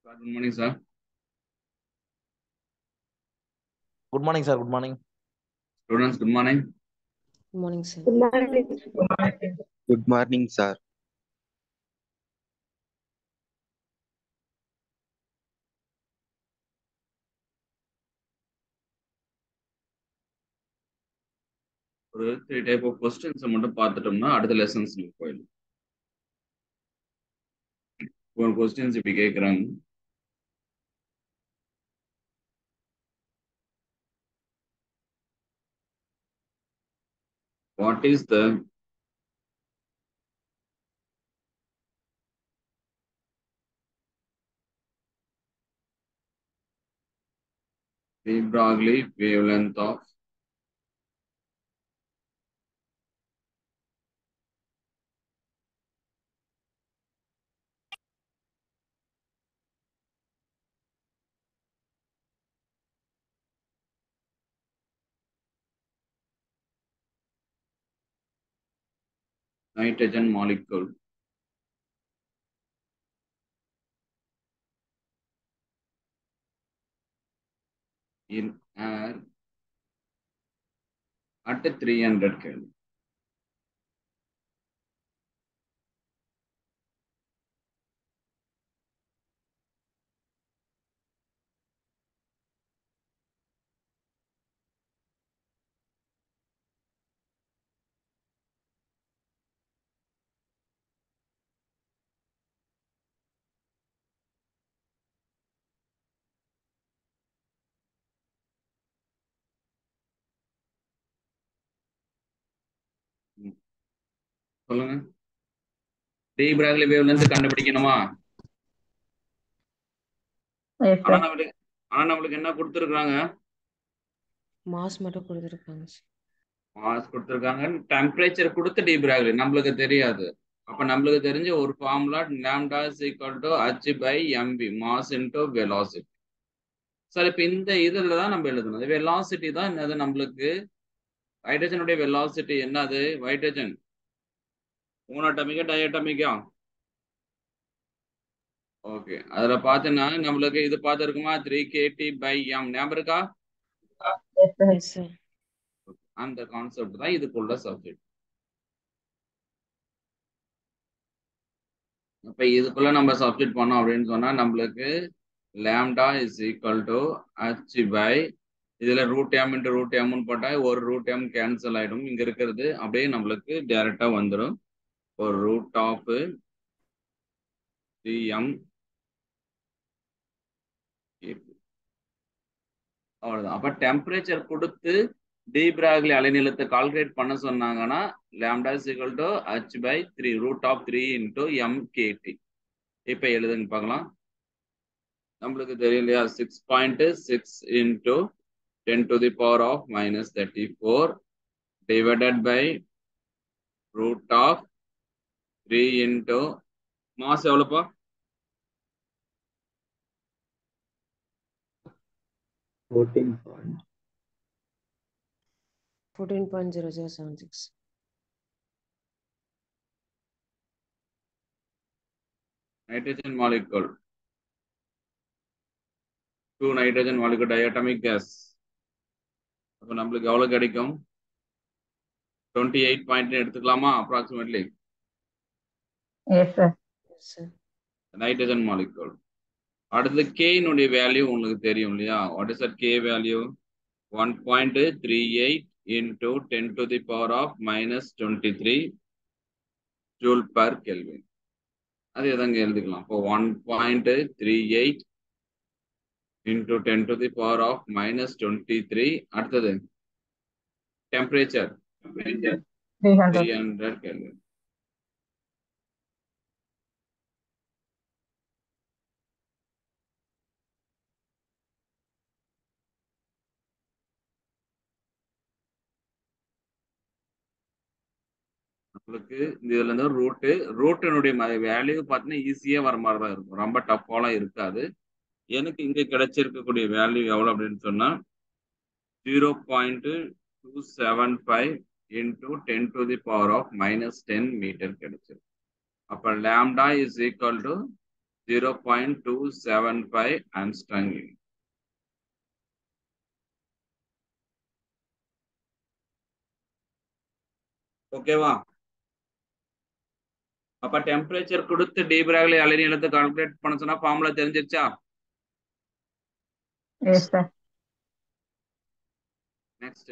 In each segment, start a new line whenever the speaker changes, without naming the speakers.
Good morning, sir.
Good morning, sir. Good morning.
Students, good morning.
Good morning, sir.
Good morning.
Good morning, sir.
ஒரு three type of கொஸ்டின்ஸை மட்டும் பார்த்துட்டோம்னா அடுத்த lessons போயிடும் ஒரு questions இப்படி கேட்குறாங்க what is the de Broglie wavelength of nitrogen molecule in air at 300 Kelvin. சொல்லுங்க டி பிராக்லி வேவ்லேருந்து கண்டுபிடிக்கணுமா
Yes,
ஆனா
sir.
நம்மளுக்கு ஆனா நம்மளுக்கு என்ன கொடுத்துருக்காங்க
மாஸ் மட்டும் கொடுத்துருக்காங்க sir.
மாஸ் கொடுத்துருக்காங்க டெம்பரேச்சர் கொடுத்து டி பிராக்லி நம்மளுக்கு தெரியாது அப்ப நம்மளுக்கு தெரிஞ்ச ஒரு formula lambda is equal to H by MP mass into velocity sir இப்ப இந்த இதுல தான் நம்ம எழுதணும் வெலாசிட்டி தான் என்னது நம்மளுக்கு ஹைட்ரஜனுடைய வெலாசிட்டி என்னது ஹைட்ரஜன் மோனோட்டமிக்கா டயட்டமிக்கா ஓகே அதுல பார்த்தீங்கன்னா நம்மளுக்கு இது பார்த்துருக்குமா த்ரீ கேடி பை எம் ஞாபகம் இருக்கா
Yes, sir.
Yes, sir.
அந்த கான்செப்ட் தான் இதுக்குள்ள சப்ஜெக்ட் அப்ப இதுக்குள்ள நம்ம சப்ஜெக்ட் பண்ணோம் அப்படின்னு சொன்னா நம்மளுக்கு lambda is equal to H by இதுல ரூட் எம் இன்ட்டு ரூட் எம்னு போட்டா ஒரு ரூட் எம் கேன்சல் ஆயிடும் இங்க இருக்கிறது அப்படியே நம்மளுக்கு டைரக்டா வந்துடும் ஒரு ரூட் ஆஃப் த்ரீ எம் அவ்வளவுதான் அப்ப டெம்பரேச்சர் கொடுத்து டி பிராக்லி அலைநீளத்தை கால்குலேட் பண்ண சொன்னாங்கன்னா லேம்டா சிக்கல் to H by three root of three into M KT இப்போ எழுதுங்க பார்க்கலாம் நம்மளுக்கு தெரியும் இல்லையா six point six into ten to the power of minus thirty four divided by root of three into mass எவ்வளோப்பா
Fourteen point.
14.0076.
nitrogen molecule. Two nitrogen molecule diatomic gas. அப்போ நம்மளுக்கு எவ்வளவு கிடைக்கும் டுவெண்ட்டி எயிட் பாயிண்ட் எடுத்துக்கலாமா approximately
Yes, sir.
Yes, sir.
Nitrogen molecule அடுத்தது கேனுடைய value உங்களுக்கு தெரியும் இல்லையா what is at K value one point three eight into ten to the power of minus twenty three joule per kelvin அது எதங்க எழுதிக்கலாம் இப்போ one point three eight into ten to the power of minus twenty three அடுத்தது temperature
Three
three
hundred.
Hundred kelvin நம்மளுக்கு இந்த இதுல இருந்து route ரூட்டினுடைய value பார்த்தீங்கன்னா ஈஸியா வர மாதிரி தான் இருக்கும் ரொம்ப டஃப்பாலாம் இருக்காது எனக்கு இங்க கிடைச்சிருக்கக்கூடிய வேல்யூ எவ்வளவு அப்படின்னு சொன்னா zero point two seven five into ten to the power of minus ten metre கிடைச்சிருக்கு அப்ப lambda is equal to zero point two seven five angstrom unit ஓகேவா அப்ப டெம்பரேச்சர் கொடுத்து டீபிராக்லி அலைநீளத்தை கால்குலேட் பண்ண சொன்னா ஃபார்முலா தெரிஞ்சிருச்சா
Yes, sir.
Next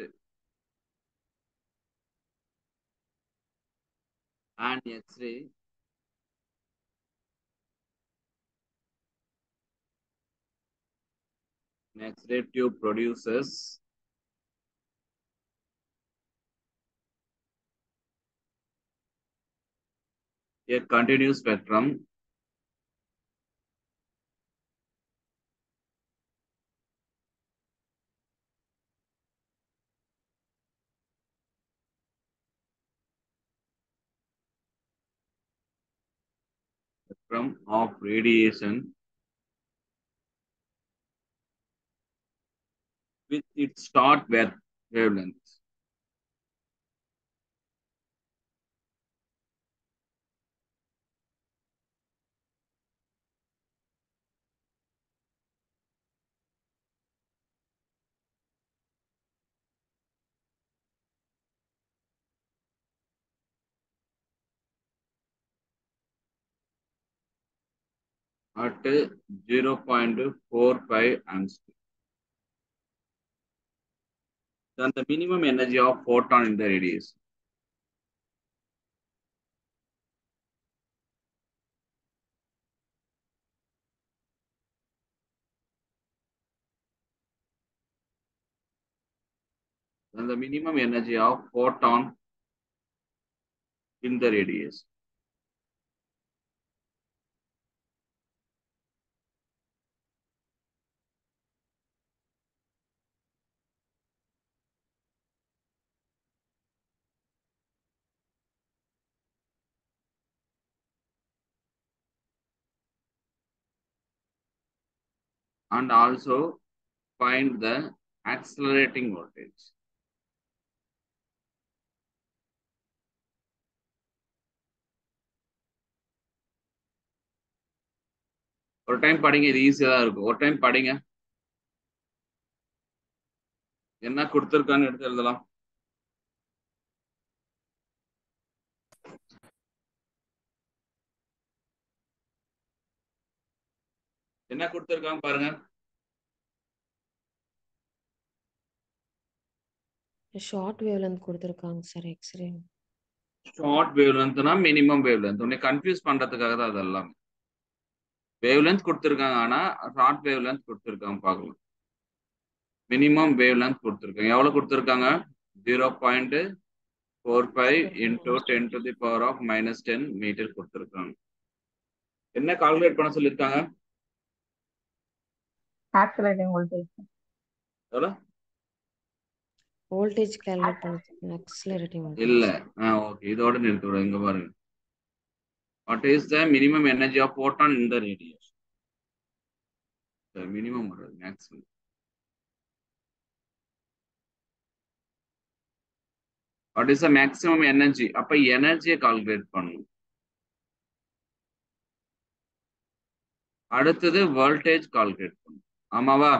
and X-ray an X-ray tube produces a continuous spectrum spectrum of radiation with its start wave wavelength. at 0.45 amps. Then the minimum energy of photon in the radius. Then the minimum energy of photon in the radius. and also find the accelerating voltage. ஒரு time படிங்க இது ஈஸியா தான் இருக்கும் ஒரு time படிங்க என்ன கொடுத்துருக்கான்னு எடுத்து எழுதலாம் என்ன கொடுத்துருக்காங்க பாருங்க
ஷார்ட் வேவ் லென்த் கொடுத்துருக்காங்க சார் எக்ஸ்ரே
ஷார்ட் வேவ் லென்த்னா மினிமம் வேவ் லென்த் உன்னை கன்ஃபியூஸ் பண்றதுக்காக தான் அதெல்லாம் வேவ் லென்த் கொடுத்துருக்காங்க ஆனா ஷார்ட் வேவ் லென்த் கொடுத்துருக்காங்க பார்க்கலாம் மினிமம் வேவ் லென்த் கொடுத்துருக்காங்க எவ்வளவு கொடுத்துருக்காங்க zero point four five into ten to the power of minus ten metre கொடுத்துருக்காங்க என்ன கால்குலேட் பண்ண சொல்லியிருக்காங்க
Accelerating voltage.
எவ்வளோ
வோல்டேஜ் கால்குலேட் பண்ணி அக்ஸலரேட்டிங்
இல்ல ஆ ஓகே இதோட நிறுத்தி விட இங்க பாருங்க what is the minimum energy of photon இந்த ரேடியேஷன் மினிமம் வராது maximum what is the maximum energy அப்ப எனர்ஜியை கால்குலேட் பண்ணணும் அடுத்தது வோல்டேஜ் கால்குலேட் பண்ணணும் ஆமாவா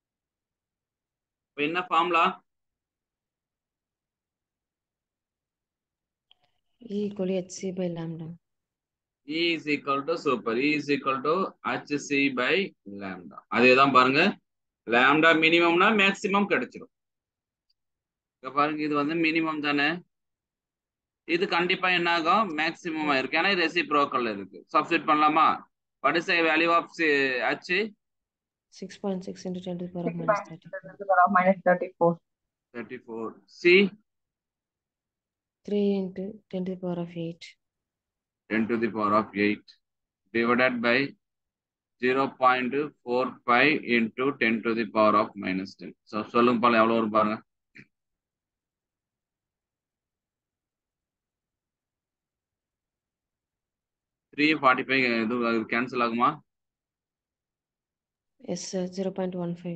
இப்ப என்ன formula
E equal to hc by lambda.
E is equal to super. E is equal to HC by lambda. அதேதான் பாருங்க lambda மினிமம்னா மேக்ஸிமம் கிடைச்சிடும் இங்க பாருங்க இது வந்து மினிமம் தானே இது கண்டிப்பா என்ன ஆகும் மேக்ஸிமம் இருக்கு ஏன்னா ரெசிப்ரோக்கல் இருக்கு சப்ஸ்டிட் பண்ணலாமா what is value of H
6.6 into 10 to the power of
6
minus
by
30.
10 to the power of minus 34.
34 C
3 into 10 to the power of 8.
10 to the power of 8 divided by 0.45 into 10 to the power of minus 10. So, சொல்லுங்க பால எவ்வளவு வரும் பாருங்க three forty five இது cancel ஆகுமா
Yes, sir. 0.15.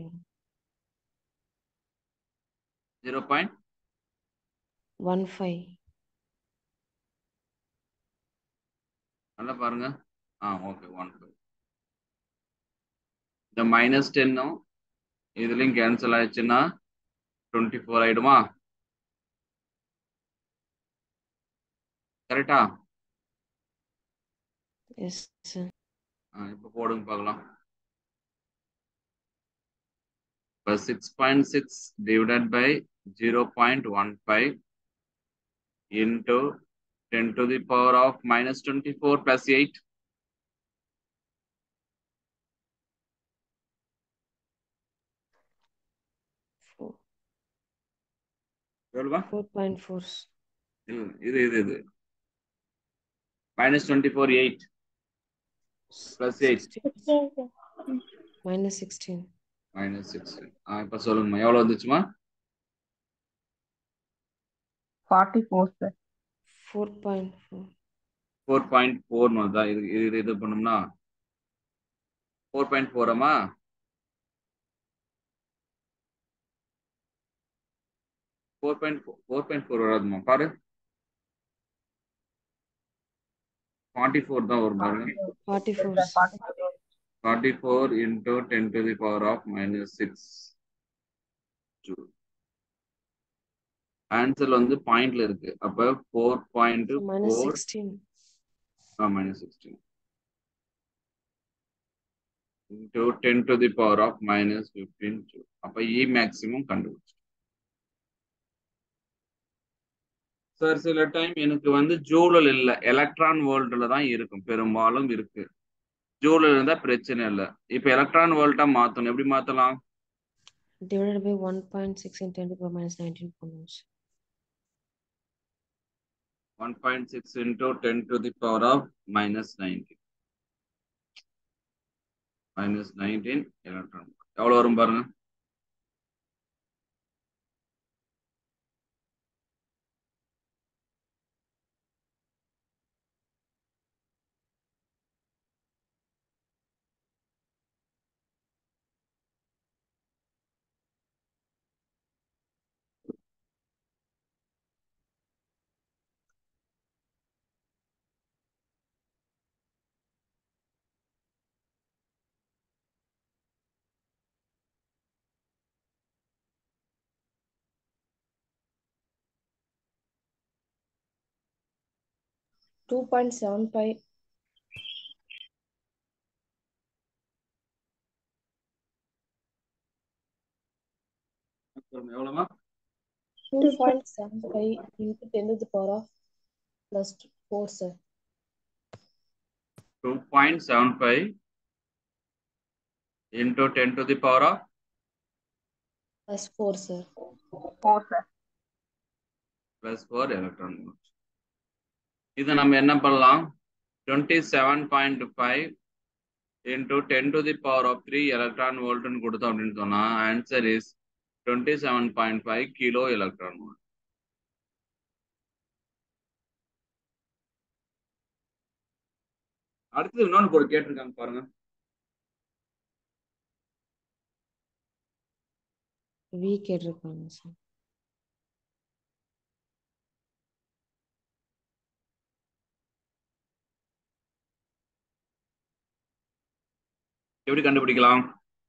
Zero point
15.
நல்லா பாருங்க ஆ okay one five இந்த மைனஸ் டென்னும் இதுலயும் கேன்சல் ஆயிடுச்சுன்னா டுவெண்ட்டி ஃபோர் ஆயிடுமா கரெக்டா
எஸ் சார்
இப்போ போடுங்க பார்க்கலாம் இப்போ six point six divided by zero point one five into ten to the power of minus twenty four plus eight
four
எவ்வளோவா
ஃபோர் பாயிண்ட் ஃபோர்
இல்ல, இது இது இது minus twenty four eight Plus eight.
Minus sixteen
minus six ஆ இப்போ சொல்லுங்கம்மா எவ்வளோ வந்துச்சுமா
forty four sir
four point four
four point ஃபோர்னு வருதா இது இது இது பண்ணோம்னா ஃபோர் பாயிண்ட் ஃபோரம்மா four point four point four வராதுமா பாரு ஃபார்ட்டி ஃபோர் தான் வரும் பாருங்க
forty four
forty four
forty four into ten to the power of minus six answer வந்து பாயிண்ட்ல இருக்கு அப்ப four point
minus
four
sixteen
minus sixteen into ten to the power of minus fifteen அப்ப E maximum கண்டுபிடிச்சு sir சில time எனக்கு வந்து ஜூலல் இல்ல எலக்ட்ரான் வோல்ட்ல தான் இருக்கும் பெரும்பாலும் இருக்கு ஜூலல் இருந்தா பிரச்சனை இல்லை இப்ப எலக்ட்ரான் வோல்ட்டா மாத்தணும் எப்படி மாத்தலாம்
divided by one point six in ten power minus nineteen பண்ணுவோம் sir
one point six into ten to the power of minus nineteen minus nineteen electron எவ்வளவு வரும் பாருங்க
டூ பாயிண்ட் செவன் ஃபைவ்
எவ்வளவுமா
two point seven five into ten to the power of plus four sir
two point seven five into ten to the power of
plus four sir
four sir
plus four electron volt இது நம்ம என்ன பண்ணலாம் twenty seven point five into ten to the power of three electron வோல்ட்னு கொடுத்தோம் அப்படின்னு சொன்னா answer is twenty seven point five kilo electron volt அடுத்து இன்னொன்னு ஒரு கேட்டிருக்காங்க பாருங்க
வி கேட்டிருக்காங்க சார்
எப்படி கண்டுபிடிக்கலாம்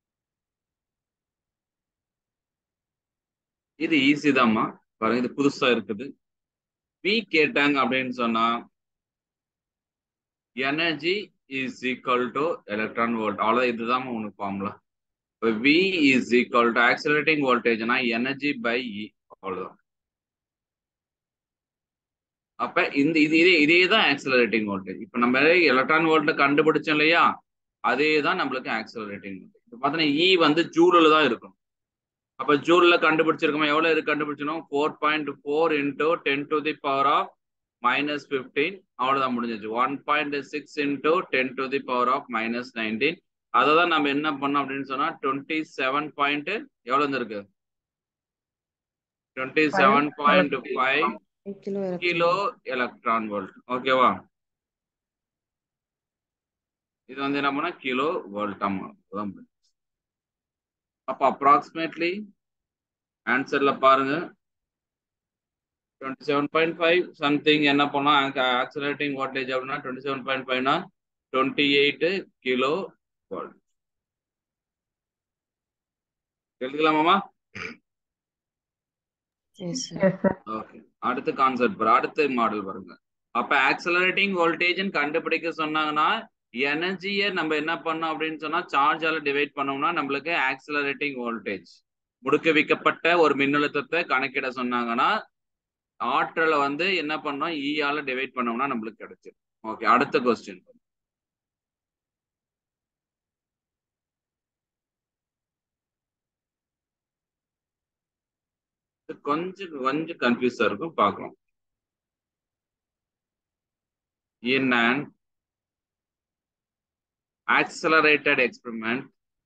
இது ஈஸி தான்மா பாருங்க இது புதுசா இருக்குது வி கேட்டாங்க அப்படின்னு சொன்னா energy is equal to electron volt அவ்வளோ இதுதான் உனக்கு ஃபார்முலா இப்போ V is equal to accelerating வோல்டேஜ்னா எனர்ஜி பை இ அவ்வளோதான் அப்ப இந்த இது இதே இதே தான் ஆக்சிலரேட்டிங் வோல்டேஜ் இப்போ நம்ம எலக்ட்ரான் வோல்ட்டை கண்டுபிடிச்சோம் இல்லையா அதே தான் நம்மளுக்கு ஆக்சிலரேட்டிங் வோல்டேஜ் இப்போ பார்த்தீங்கன்னா இ வந்து ஜூலில் தான் இருக்கும் அப்ப ஜூல்ல கண்டுபிடிச்சிருக்கோம் எவ்வளவு இருக்கு கண்டுபிடிச்சணும் four point four into ten to the power of minus fifteen அவ்வளவுதான் முடிஞ்சிச்சு one point six into ten to the power of minus nineteen அதை தான் நம்ம என்ன பண்ணோம் அப்படின்னு சொன்னா டுவெண்ட்டி செவன் பாயிண்ட் எவ்வளவு இருக்கு twenty seven point five
kilo
kilo electron volt ஓகேவா இது வந்து என்ன பண்ணா கிலோ வோல்ட் அதான் அப்போ அப்ராக்சிமேட்லி ஆன்சர்ல பாருங்க twenty seven point five something என்ன பண்ணோம் ஆக்சிலேட்டிங் வோல்டேஜ் அப்படின்னா டுவெண்ட்டி செவன் பாயிண்ட் ஃபைவ்னா டுவெண்ட்டி எயிட் கிலோ வோல்ட் எழுதலாமாமா
yes sir
Yes, sir.
Okay அடுத்த கான்செப்ட் பாரு அடுத்த மாடல் பாருங்க அப்ப ஆக்சலரேட்டிங் வோல்டேஜ் கண்டுபிடிக்க சொன்னாங்கன்னா எனர்ஜியை நம்ம என்ன பண்ணோம் அப்படின்னு சொன்னா சார்ஜால டிவைட் பண்ணோம்னா நம்மளுக்கு ஆக்சலரேட்டிங் வோல்டேஜ் முடுக்குவிக்கப்பட்ட ஒரு மின்னழுத்தத்தை கணக்கிட சொன்னாங்கன்னா ஆற்றலை வந்து என்ன பண்ணோம் ஈயால டிவைட் பண்ணோம்னா நம்மளுக்கு கிடைச்சிடும் ஓகே அடுத்த கொஸ்டின் கொஞ்சம் கொஞ்சம் கன்ஃபியூஸா இருக்கும் பார்க்கலாம் in an accelerated experiment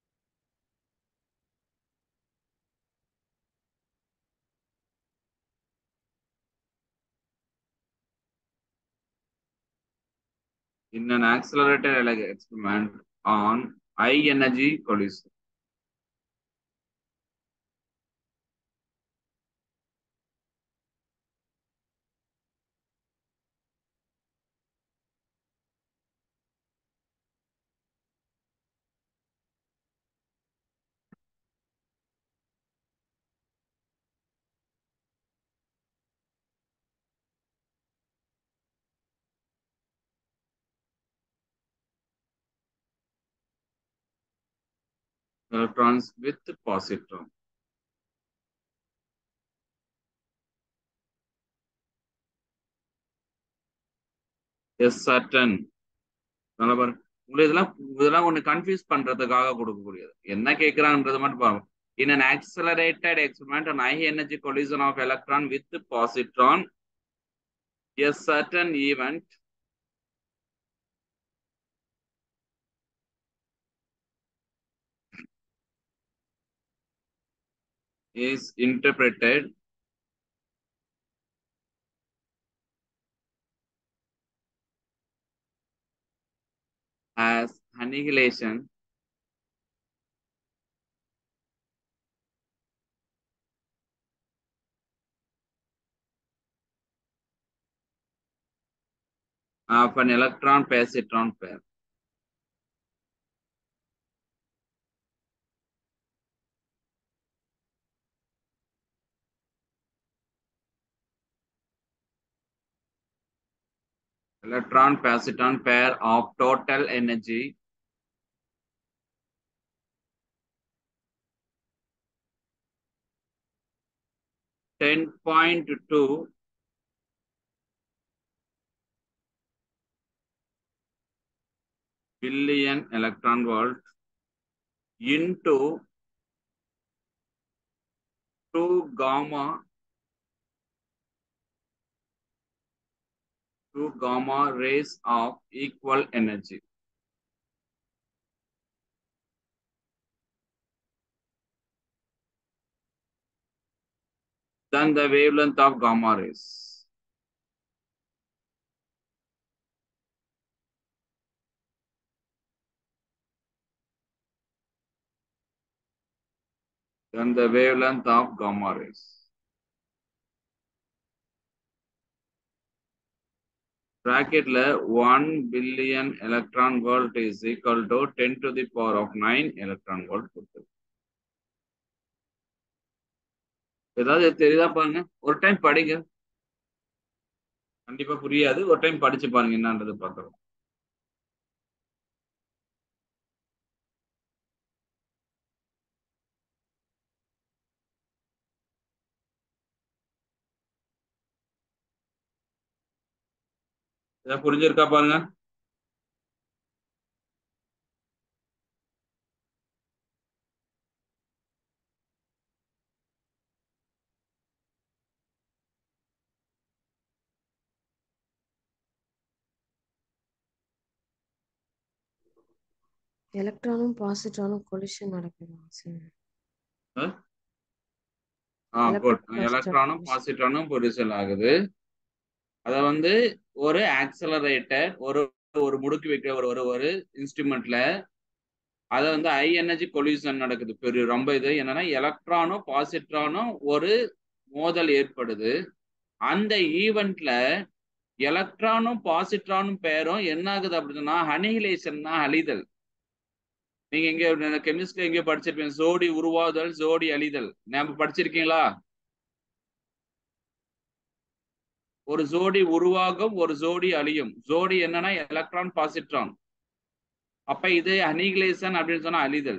in an accelerated ele- experiment on high energy collision electrons with positron a certain நல்லா பாருங்க உங்களுக்கு இதெல்லாம் இதெல்லாம் ஒண்ணு கன்ஃபியூஸ் பண்றதுக்காக கொடுக்கக்கூடியது என்ன கேட்கிறாங்கன்றது மட்டும் பாருங்க in an accelerated experiment on high energy collision of electron with positron a certain event is interpreted as annihilation of an electron positron pair. Electron positron pair of total energy ten point two billion electron volt into 2 gamma 2 gamma rays of equal energy. Then the wavelength of gamma rays. Then the wavelength of gamma rays. bracketல one billion electron volt is equal to ten to the power of nine electron volt கொடுத்தது ஏதாவது தெரியுதா பாருங்க ஒரு time படிங்க கண்டிப்பா புரியாது ஒரு டைம் படிச்சு பாருங்க என்னன்றது பார்க்கலாம் ஏதாவது புரிஞ்சிருக்கா பாருங்க
எலக்ட்ரானும் பாசிட்ரானும் கொலிஷன் நடக்குதா சார்
ஆ குட்
Electron
எலக்ட்ரானும்
positive.
பாசிட்ரானும் பொரிசல் ஆகுது அத வந்து ஒரு ஆக்சலரேட்டர் ஒரு ஒரு முடுக்கி வைக்கிற ஒரு ஒரு ஒரு இன்ஸ்ட்ருமெண்ட்ல அத வந்து ஹை எனர்ஜி கொலியூஷன் நடக்குது பெரிய ரொம்ப இது என்னன்னா எலக்ட்ரானும் பாசிட்ரானும் ஒரு மோதல் ஏற்படுது அந்த ஈவெண்ட்ல எலக்ட்ரானும் பாசிட்ரானும் பேரும் என்ன ஆகுது அப்படின்னா அனிகிலேஷன்னா அழிதல் நீங்க எங்க கெமிஸ்ட்ரி எங்கேயோ படிச்சிருப்பீங்க ஜோடி உருவாதல் ஜோடி அழிதல் ஞாபகம் படிச்சிருக்கீங்களா ஒரு ஜோடி உருவாகும் ஒரு ஜோடி அழியும் ஜோடி என்னன்னா எலக்ட்ரான் பாசிட்ரான் அப்ப இது அனிகிலேஷன் அப்படின்னு சொன்னா அழிதல்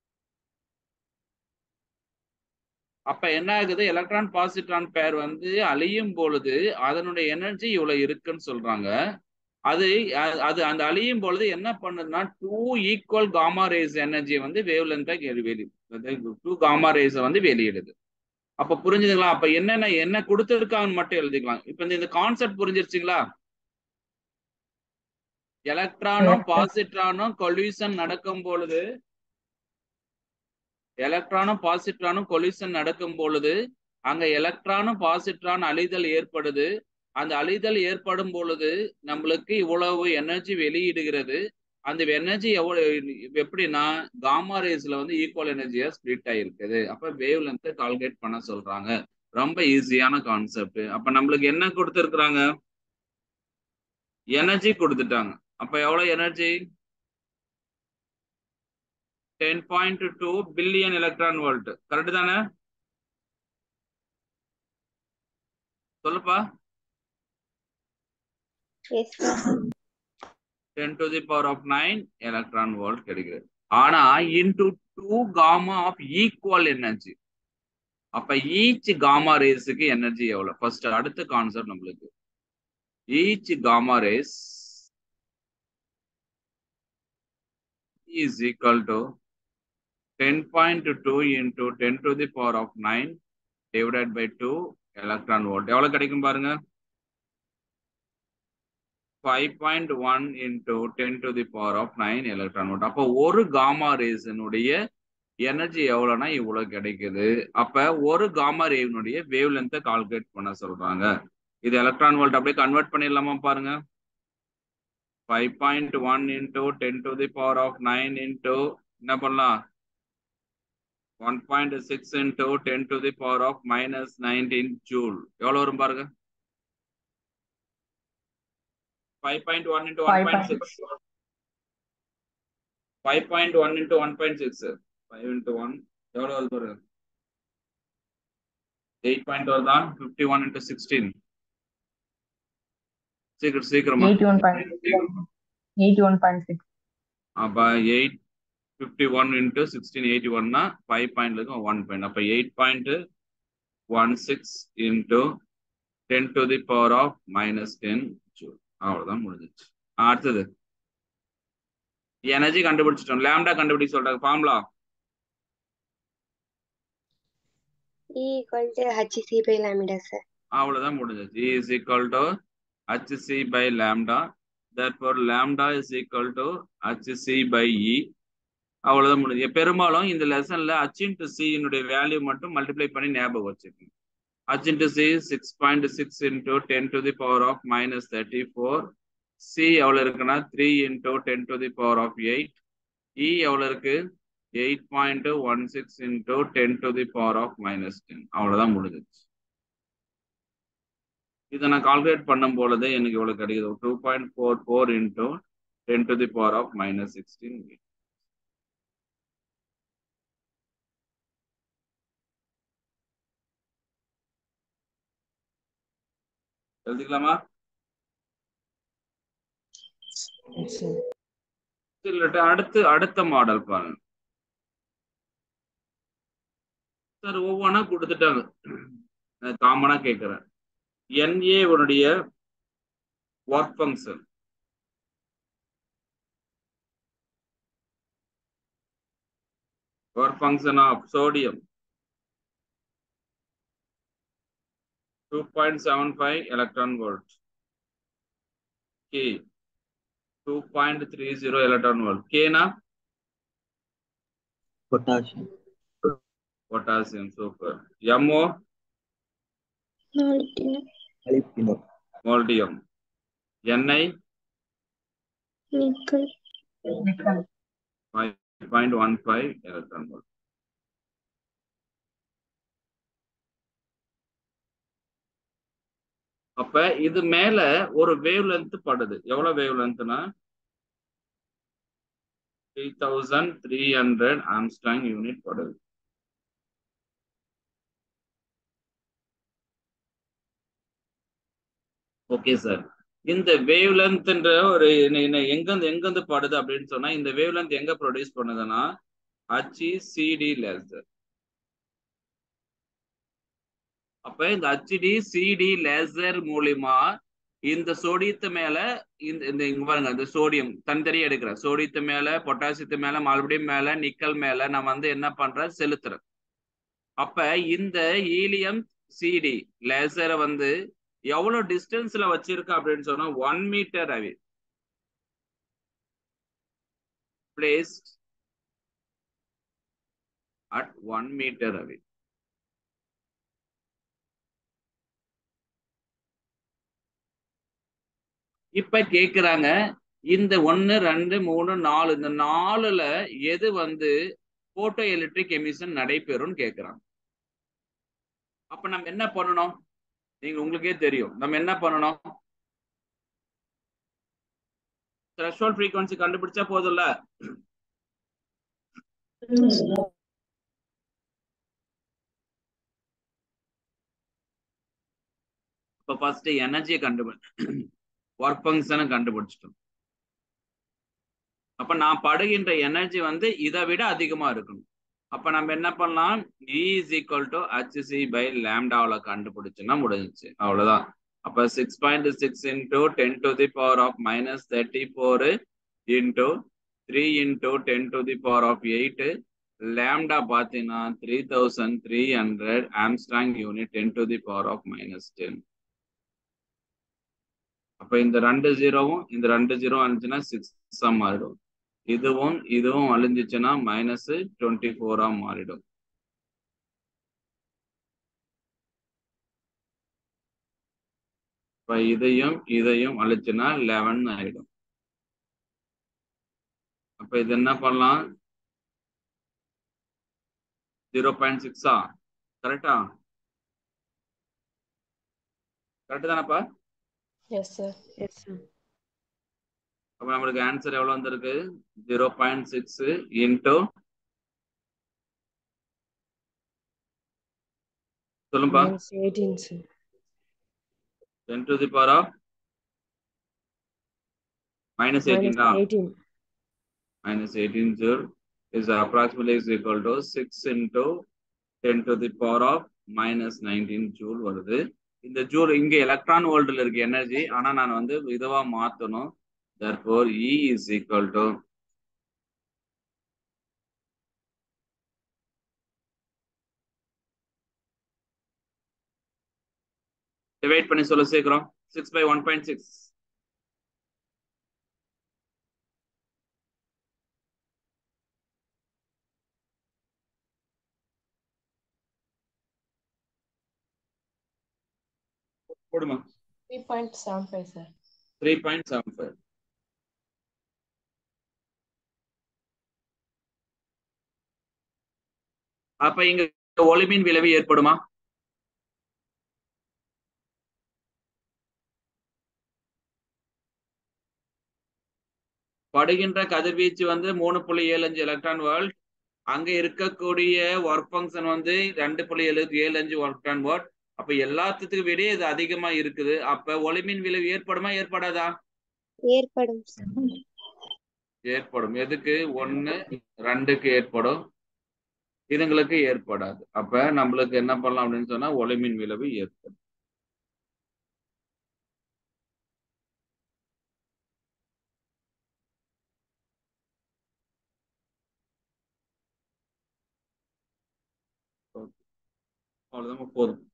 அப்ப என்ன ஆகுது எலக்ட்ரான் பாசிட்ரான் பேர் வந்து அழியும் பொழுது அதனுடைய எனர்ஜி இவ்வளவு இருக்குன்னு சொல்றாங்க அது அ- அது அந்த அழியும் பொழுது என்ன பண்ணுதுன்னா டூ ஈக்குவல் காமா ரேஸ் எனர்ஜியை வந்து வேவ் லென்த்தா வெளி டூ காமா ரேஸை வந்து வெளியிடுது அப்ப புரிஞ்சுதுங்களா அப்ப என்னென்ன என்ன கொடுத்துருக்காங்கன்னு மட்டும் எழுதிக்கலாம் இப்ப இந்த- இந்த கான்செப்ட் புரிஞ்சிருச்சுங்களா எலக்ட்ரானும்
Yes, sir.
பாசிட்ரானும் கொல்யூஷன் நடக்கும் பொழுது எலக்ட்ரானும் பாசிட்ரானும் கொல்யூஷன் நடக்கும் பொழுது அங்க எலக்ட்ரானும் பாசிட்ரான் அழிதல் ஏற்படுது அந்த அழிதல் ஏற்படும் பொழுது நம்மளுக்கு இவ்வளவு எனர்ஜி வெளியிடுகிறது அந்த எனர்ஜி எவ்வளவு எப்படின்னா காமா ரேஸ்ல வந்து ஈக்குவல் எனர்ஜியா ஸ்பிளிட் ஆயிருக்குது அப்ப வேவ் லென்த் கால்குலேட் பண்ண சொல்றாங்க ரொம்ப ஈஸியான கான்செப்ட் அப்ப நம்மளுக்கு என்ன கொடுத்துருக்குறாங்க எனர்ஜி கொடுத்துட்டாங்க அப்ப எவ்வளவு energy ten point two billion electron volt correct தானே சொல்லுப்பா
yes sir
ten to the power of nine electron volt கிடைக்குது ஆனா into two gamma of equal energy அப்ப ஈச் காமா ரேஸுக்கு எனர்ஜி எவ்வளவு ஃபர்ஸ்ட் அடுத்த கான்செப்ட் நம்மளுக்கு each gamma rays is equal to 10.2 into 10 to the power of 9 divided by 2 electron volt எவ்வளவு கிடைக்கும் பாருங்க 5.1 into 10 to the power of 9 electron volt அப்போ ஒரு காமா ரேஸினுடைய எனர்ஜி எவ்வளவுனா இவ்வளவு கிடைக்குது அப்ப ஒரு காமா ரேவினுடைய வேவ் லென்த்தை கால்குலேட் பண்ண சொல்றாங்க இது எலக்ட்ரான் வோல்ட் அப்படியே கன்வெர்ட் பண்ணிடலாமா பாருங்க 5.1 into 10 to the power of 9 into என்ன பண்ணலாம் 1.6 into 10 to the power of minus 19 joule எவ்வளவு வரும் பாருங்க 5.1 into 1.6 5.1 into 1.6 5 into 1 எவ்வளவு வருது பாருங்க 8 பாயிண்ட் வருதா 51 into 16 சீக்கிரம் சீக்கிரமா
eighty one point eighty one point six
அப்ப eight fifty one into sixteen eighty ஒன்னா ஃபைவ் பாயிண்ட்ல இருக்கும் ஒன் பாயிண்ட் அப்ப eight point one six into ten to the power of minus ten joule அவ்வளவுதான் முடிஞ்சிச்சு அடுத்தது எனர்ஜி கண்டுபிடிச்சிட்டோம் லேம்டா கண்டுபிடிக்க சொல்றாங்க formula
E equal to hc by lambda, sir.
அவ்வளவுதான் முடிஞ்சிச்சு E is equal to hc by lambda therefore lambda is equal to hc by E அவ்வளவுதான் முடிஞ்சு பெரும்பாலும் இந்த லெசன்ல h into c னுடைய வேல்யூ மட்டும் மல்டிப்ளை பண்ணி ஞாபகம் வச்சுக்கோங்க h into c six point six into ten to the power of minus thirty four C எவ்வளவு இருக்குன்னா three into ten to the power of eight E எவ்வளவு இருக்கு eight point one six into ten to the power of minus ten அவ்வளவுதான் முடிஞ்சிச்சு இதை நான் calculate பண்ணும் பொழுது எனக்கு இவ்வளவு கிடைக்குது two point four four into ten to the power of minus sixteen எழுதிக்கலாமா இல்லாட்டி அடுத்து அடுத்த மாடல் பாருங்க சார் ஒவ்வொன்றா கொடுத்துட்டாங்க காமனா கேட்கிறேன் என்ஏ உடைய work function work function of sodium two point seven five electron volt K two point three zero electron volt கேனா
potassium,
potassium super MO
molybdenum,
molybdenum,
மோல்டியம் NI
nickel,
five point one five electron volt அப்ப இது மேல ஒரு wavelength படுது எவ்வளவு wave லென்த்னா three thousand three hundred angstrom unit படுது ஓகே சார் இந்த வேவ் லென்த்ன்ற ஒரு எங்கிருந்து எங்கிருந்து படுது அப்படின்னு சொன்னா இந்த வேவ் லென்த் எங்க ப்ரொடியூஸ் பண்ணுதுன்னா ஹச்இ சிடி லேசர் அப்ப இந்த ஹச்டி சிடி லேசர் மூலியமா இந்த சோடியத்து மேல இந்த இந்த இங்க பாருங்க இந்த சோடியம் தனித்தனியா எடுக்கிறேன் சோடியத்து மேல பொட்டாசியத்து மேல மறுபடியும் மேல நிக்கல் மேல நான் வந்து என்ன பண்றேன் செலுத்துறேன் அப்ப இந்த ஈலியம் சிடி லேசரை வந்து எவ்வளவு டிஸ்டன்ஸ்ல வச்சிருக்க அப்படின்னு சொன்னா one metre away placed at one metre away இப்ப கேக்குறாங்க இந்த ஒன்னு ரெண்டு மூணு நாலு இந்த நாலுல எது வந்து போட்டோ எலக்ட்ரிக் எமிஷன் நடைபெறும் கேக்குறாங்க அப்ப நம்ம என்ன பண்ணணும் நீங்க உங்களுக்கே தெரியும் நம்ம என்ன பண்ணணும் த்ரெஷோல்ட் ஃப்ரீக்வன்சி கண்டுபிடிச்சா போதும்ல இப்ப ஃபர்ஸ்ட் எனர்ஜியை கண்டுபிடி ஒர்க் ஃபங்க்ஷனை கண்டுபிடிச்சிட்டோம் அப்ப நான் படுகின்ற எனர்ஜி வந்து இதை விட அதிகமா இருக்கணும் அப்ப நம்ம என்ன பண்ணலாம் E is equal to HC by லேம்டாவில் கண்டுபிடிச்சுன்னா முடிஞ்சிச்சு அவ்வளவுதான் அப்ப six point six into ten to the power of minus thirty four into three into ten to the power of eight lambda பார்த்தீங்கன்னா three thousand three hundred angstrom unit ten to the power of minus ten அப்ப இந்த ரெண்டு ஜீரோவும் இந்த ரெண்டு zero அழிஞ்சுன்னா six மாறிடும் இதுவும் இதுவும் அழிஞ்சிச்சுன்னா minus twenty ஃபோரா மாறிடும் இப்ப இதையும் இதையும் அழிச்சுன்னா லெவன் ஆயிடும் அப்ப இது என்ன பண்ணலாம் ஜீரோ பாயிண்ட் சிக்ஸா கரெக்டா கரெக்ட் தானப்பா
எஸ் சார்
எஸ் சார்
அப்ப நம்மளுக்கு ஆன்சர் எவ்வளவு வந்திருக்கு ஜீரோ பாயிண்ட் சிக்ஸ் இன்டூ சொல்லுப்பா
minus eighteen sir
ten to the power of minus
minus
எயிட்டீனா
eighteen
minus 18 joule is approximately is equal to 6 into 10 to the power of minus 19 joule வருது இந்த joule இங்க electron வோல்ட்ல இருக்கு energy ஆனா நான் வந்து இதுவா மாத்தணும் therefore E is equal to divide பண்ணி சொல்ல சேர்க்கிறோம் six by one point six போடுமா
three point seven five sir
three point seven five அப்ப இங்க ஒளிமின் விளைவு ஏற்படுமா படுகின்ற கதிர்வீச்சு வந்து மூணு புள்ளி ஏழு அஞ்சு எலக்ட்ரான் வோல்ட் அங்க இருக்கக்கூடிய ஒர்க் ஃபங்க்ஷன் வந்து ரெண்டு புள்ளி ஏழு ஏழு அஞ்சு எலக்ட்ரான் வோல்ட் அப்ப எல்லாத்துக்கும் விட இது அதிகமா இருக்குது அப்ப ஒளிமின் விளைவு ஏற்படுமா ஏற்படாதா
ஏற்படும்
ஏற்படும் எதுக்கு ஒண்ணு ரெண்டுக்கு ஏற்படும் இதுங்களுக்கு ஏற்படாது அப்ப நம்மளுக்கு என்ன பண்ணலாம் அப்படின்னு சொன்னா ஒளிமின் விளைவு ஏற்படும் அவ்வளவுதான் போதும்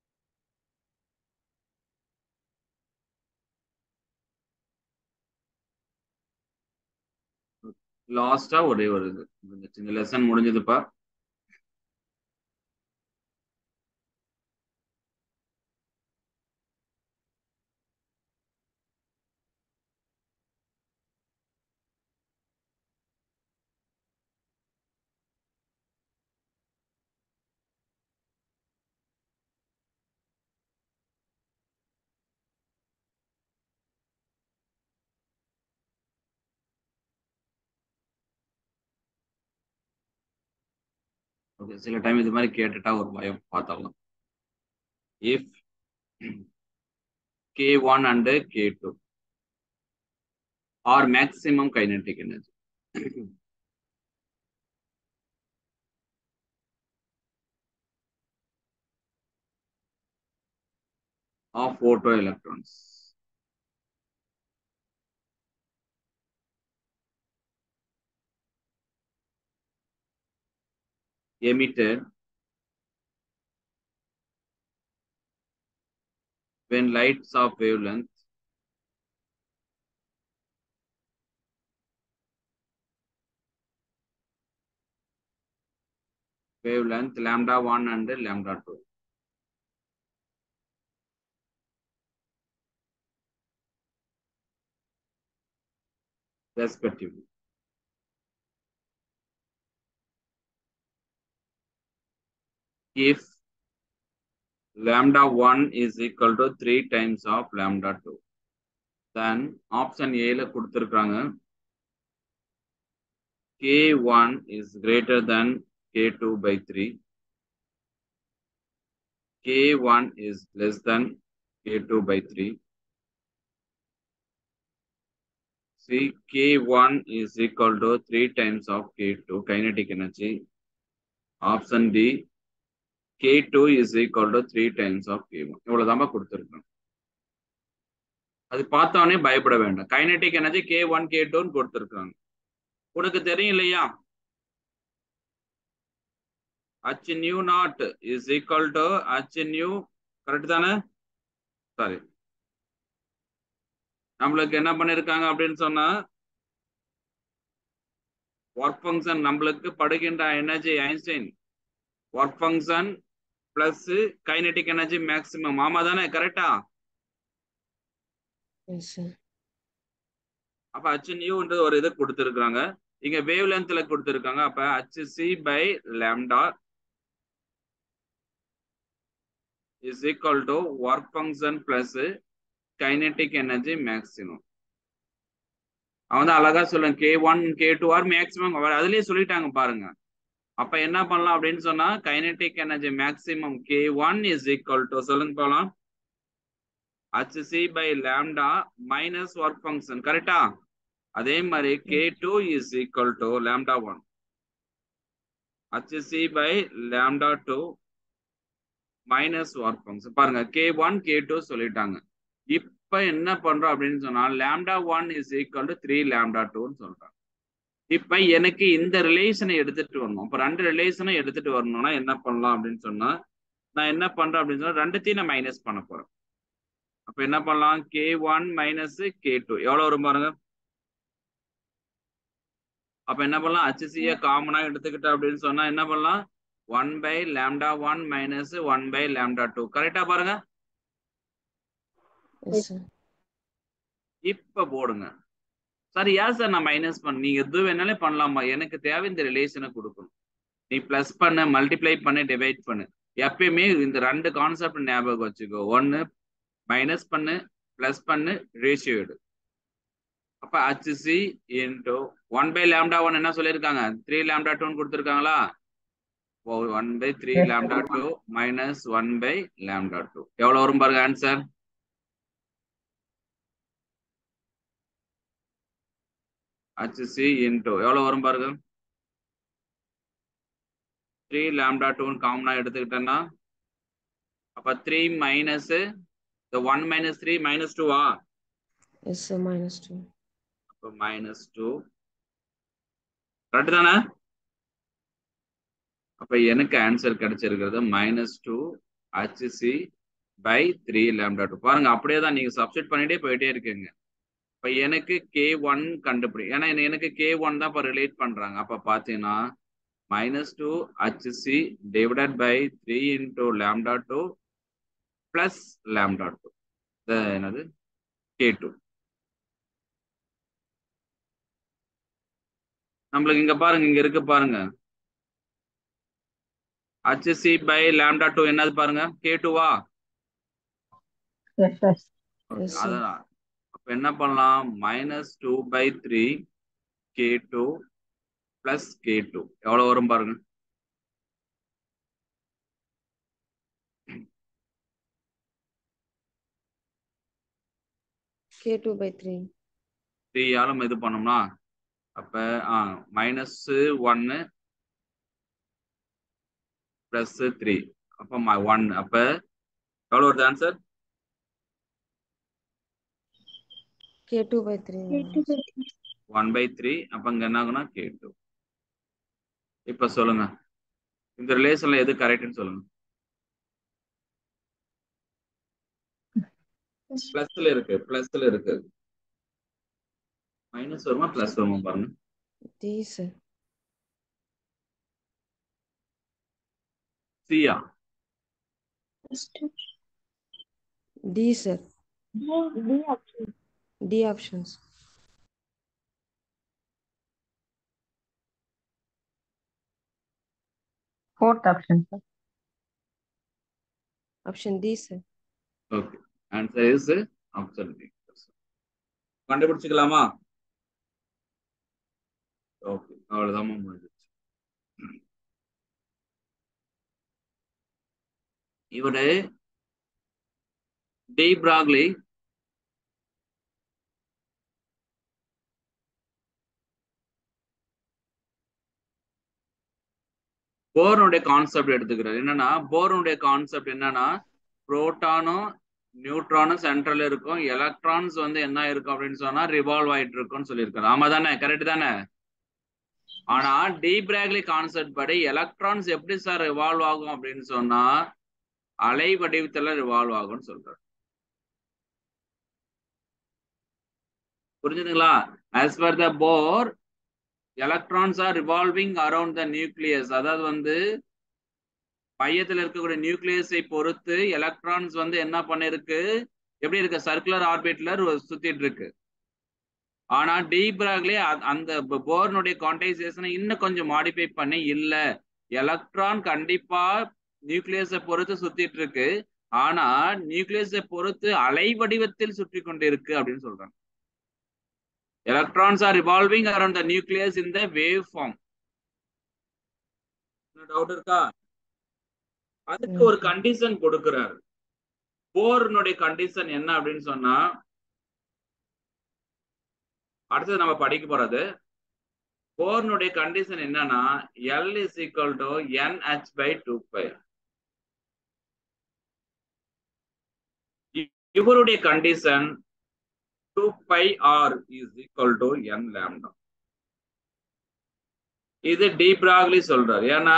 லாஸ்டா ஒரே ஒரு இது முடிஞ்சிச்சு இந்த லெசன் முடிஞ்சதுப்பா ஓகே சில டைம் இது மாதிரி கேட்டுட்டா ஒரு பயம் பார்த்தரலாம் if K one and K two are maximum kinetic energy of photoelectrons. emitted when lights of wavelength wavelength lambda 1 and lambda 2 respectively. If lambda 1 is equal to 3 times of lambda 2, then option A ல கொடுத்திருக்காங்க K1 is greater than K2 by 3. K1 is less than K2 by 3. See, K1 is equal to 3 times of K2, kinetic energy. Option D, K2 is equal to 3 times of K1. இவ்வளவுதான் கொடுத்துருக்கோம் அது பார்த்தோன்னே பயப்பட வேண்டாம் kinetic energy K one K டூன்னு கொடுத்துருக்காங்க உனக்கு தெரியும் இல்லையா H nu nought is equal to H nu correct தானே சாரி நம்மளுக்கு என்ன பண்ணிருக்காங்க அப்படின்னு சொன்னா ஒர்க் ஃபங்க்ஷன் நம்மளுக்கு படுகின்ற energy Einstein work function plus kinetic energy maximum ஆமா தானே கரெக்டா
Yes, sir.
அப்ப ஹச் நியூன்றது ஒரு இது கொடுத்துருக்காங்க இங்க வேவ் லென்த்ல கொடுத்துருக்காங்க அப்ப H C by lambda is equal to work function plus kinetic energy maximum அவன் தான் அழகா சொல்லுங்க K one K two are maximum அதுலயே சொல்லிட்டாங்க பாருங்க அப்ப என்ன பண்ணலாம் அப்படின்னு சொன்னா kinetic energy maximum K one is equal to சொல்லுங்க போலாம் HC by lambda minus work function கரெக்டா அதே மாதிரி K2 is equal to lambda 1 HC by lambda 2 minus work function பாருங்க K1 K2 சொல்லிட்டாங்க இப்ப என்ன பண்றோம் அப்படின்னு சொன்னா lambda 1 is equal to 3 lambda 2 ன்னு சொல்றாங்க இப்ப எனக்கு இந்த ரிலேஷனை எடுத்துட்டு வரணும் அப்ப ரெண்டு ரிலேஷனை எடுத்துட்டு வரணும்னா என்ன பண்ணலாம் அப்படின்னு சொன்னா நான் என்ன பண்றேன் அப்படின்னு சொன்னா ரெண்டுத்தையும் நான் மைனஸ் பண்ண போறேன் அப்ப என்ன பண்ணலாம் K one minus K two எவ்வளவு வரும் பாருங்க அப்ப என்ன பண்ணலாம் ஹச்சிசிய காமனா எடுத்துக்கிட்ட அப்படின்னு சொன்னா என்ன பண்ணலாம் one by lambda one minus one by lambda two கரெக்டா பாருங்க
Yes, sir.
இப்ப போடுங்க சார் ஏன் சார் நான் மைனஸ் பண்ண நீங்க எது வேணாலும் பண்ணலாமா எனக்கு தேவை இந்த ரிலேஷனை கொடுக்கணும் நீ பிளஸ் பண்ண மல்டிப்ளை பண்ணு டிவைட் பண்ணு எப்பயுமே இந்த ரெண்டு கான்செப்ட் ஞாபகம் வச்சுக்கோ ஒன்னு மைனஸ் பண்ணு பிளஸ் பண்ணு ரேஷியோ எடு அப்ப HC into one by lambda one என்ன சொல்லியிருக்காங்க த்ரீ லேம்டா டூன்னு கொடுத்துருக்காங்களா one by three
Yes,
lambda two minus one by lambda two எவ்வளவு வரும் பாருங்க ஆன்சர் ஹச்சி இன்டூ எவ்வளவு வரும் பாருங்க த்ரீ லேம்டா டூன்னு காமனா எடுத்துக்கிட்டேன்னா அப்ப த்ரீ மைனஸ் இந்த ஒன் மைனஸ் த்ரீ மைனஸ் டூவா
Yes, sir. Minus two.
அப்போ மைனஸ் டூ கரெக்ட் தானே அப்ப எனக்கு ஆன்சர் கிடைச்சிருக்கிறது minus two HC by three lambda two பாருங்க அப்படியே தான் நீங்க சப்ஸ்டிட் பண்ணிட்டே போயிட்டே இருக்கீங்க இப்ப எனக்கு கே ஒன் கண்டுபிடி ஏன்னா என்ன- எனக்கு கே ஒன் தான் இப்போ ரிலேட் பண்றாங்க அப்ப பாத்தீங்கன்னா minus two HC divided by three into lambda two plus lambda two என்னது கே டூ நம்மளுக்கு இங்க பாருங்க இங்க இருக்கு பாருங்க ஹச்சி பை லேம்டா டூ என்னது பாருங்க கே டூவா
Yes, yes.
Yes, sir.
அதான் அப்ப என்ன பண்ணலாம் minus two by three K two plus K two எவ்வளவு வரும் பாருங்க
K two by three.
த்ரீயாலும் இது பண்ணோம்னா அப்ப ஆ மைனஸ் ஒன்னு பிளஸ் த்ரீ அப்ப ஒன் அப்ப எவ்வளவு வருது answer
K two by three.
One by three அப்ப இங்க என்ன ஆகும்னா கே டூ இப்ப சொல்லுங்க இந்த ரிலேஷன்ல எது கரெக்ட்னு சொல்லுங்க பிளஸ்ல இருக்கு பிளஸ்ல இருக்கு மைனஸ் வருமா பிளஸ் வருமா பாருங்க
D sir.
சியா
D sir. D options.
Fourth option, sir.
Option D sir.
Okay answer is option B கண்டுபிடிச்சுக்கலாமா ஓகே அவ்வளவுதான் முடிஞ்சிச்சு இவரு டி பிராக்லி போரனுடைய கான்செப்ட் எடுத்துக்கிறார் என்னன்னா போரனுடைய கான்செப்ட் என்னன்னா புரோட்டானும் நியூட்ரானும் சென்ட்ரல் இருக்கும் எலக்ட்ரான்ஸ் வந்து என்ன இருக்கும் அப்படின்னு சொன்னா ரிவால்வ் ஆயிட்டு இருக்கும்னு சொல்லியிருக்காரு ஆமா தானே கரெக்ட் தானே ஆனா டி பிராக்லி கான்செப்ட் படி எலக்ட்ரான்ஸ் எப்படி சார் ரிவால்வ் ஆகும் அப்படின்னு சொன்னா அலை வடிவத்துல ரிவால்வ் ஆகும்னு சொல்றாரு புரிஞ்சுதுங்களா as per the Bohr electrons are revolving around the nucleus அதாவது வந்து மையத்தில் இருக்கக்கூடிய நியூக்ளியஸை பொறுத்து எலக்ட்ரான்ஸ் வந்து என்ன பண்ணிருக்கு எப்படி இருக்கு சர்க்குலர் ஆர்பிட்ல சுத்திட்டு இருக்கு ஆனா டி பிராக்லே அந்த போர்னுடைய கான்டைசேஷனை இன்னும் கொஞ்சம் மாடிஃபை பண்ணி இல்ல எலக்ட்ரான் கண்டிப்பா நியூக்ளியஸை பொறுத்து சுத்திட்டு இருக்கு ஆனா நியூக்ளியஸை பொறுத்து அலை வடிவத்தில் சுற்றி கொண்டிருக்கு அப்படின்னு சொல்றாங்க electrons are revolving around the nucleus in the wave form doubt இருக்கா அதுக்கு ஒரு கண்டிஷன் கொடுக்கிறாரு போர்னுடைய கண்டிஷன் என்ன அப்படின்னு சொன்னா அடுத்தது நம்ம படிக்க போறது போர்னுடைய கண்டிஷன் என்னன்னா L is equal to N H by two pi இவருடைய condition 2 pi r is equal to n lambda. இது டி பிராக்லி சொல்றாரு ஏன்னா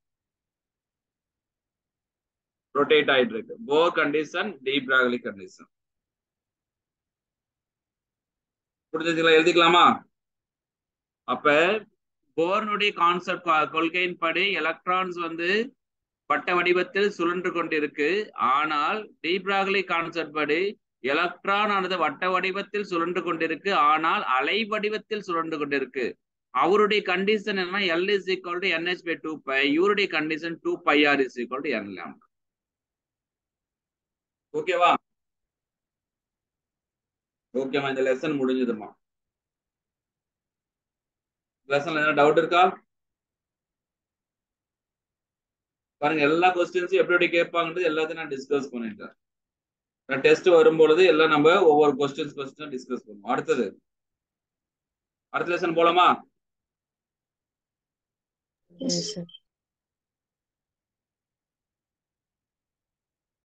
ரொட்டேட் ஆயிட்டு இருக்கு Bohr condition de Broglie condition புரிஞ்சுங்களா எழுதிக்கலாமா அப்ப போர்னுடைய கான்செப்ட் கொள்கையின் படி எலக்ட்ரான்ஸ் வந்து வட்ட வடிவத்தில் சுழன்று கொண்டிருக்கு ஆனால் டி பிராக்லி கான்செப்ட் படி எலக்ட்ரான் ஆனது வட்ட வடிவத்தில் சுழன்று கொண்டிருக்கு ஆனால் அலை வடிவத்தில் சுழன்று கொண்டிருக்கு அவருடைய கண்டிஷன் என்ன L is equal to NH by two pi இவருடைய condition two pi R is equal to N lambda ஓகேவா ஓகேமா இந்த லெசன் முடிஞ்சதுமா லெசன்ல என்ன டவுட் இருக்கா பாருங்க எல்லா கொஸ்டின்ஸும் எப்படி எப்படி கேட்பாங்கன்றது எல்லாத்தையும் நான் டிஸ்கஸ் பண்ணிட்டேன் டெஸ்ட் வரும்பொழுது எல்லாம் நம்ம ஒவ்வொரு கொஸ்டின்ஸ் கொஸ்டின் டிஸ்கஸ் பண்ணுவோம் அடுத்தது அடுத்த லெசன் போலாமா
Yes sir.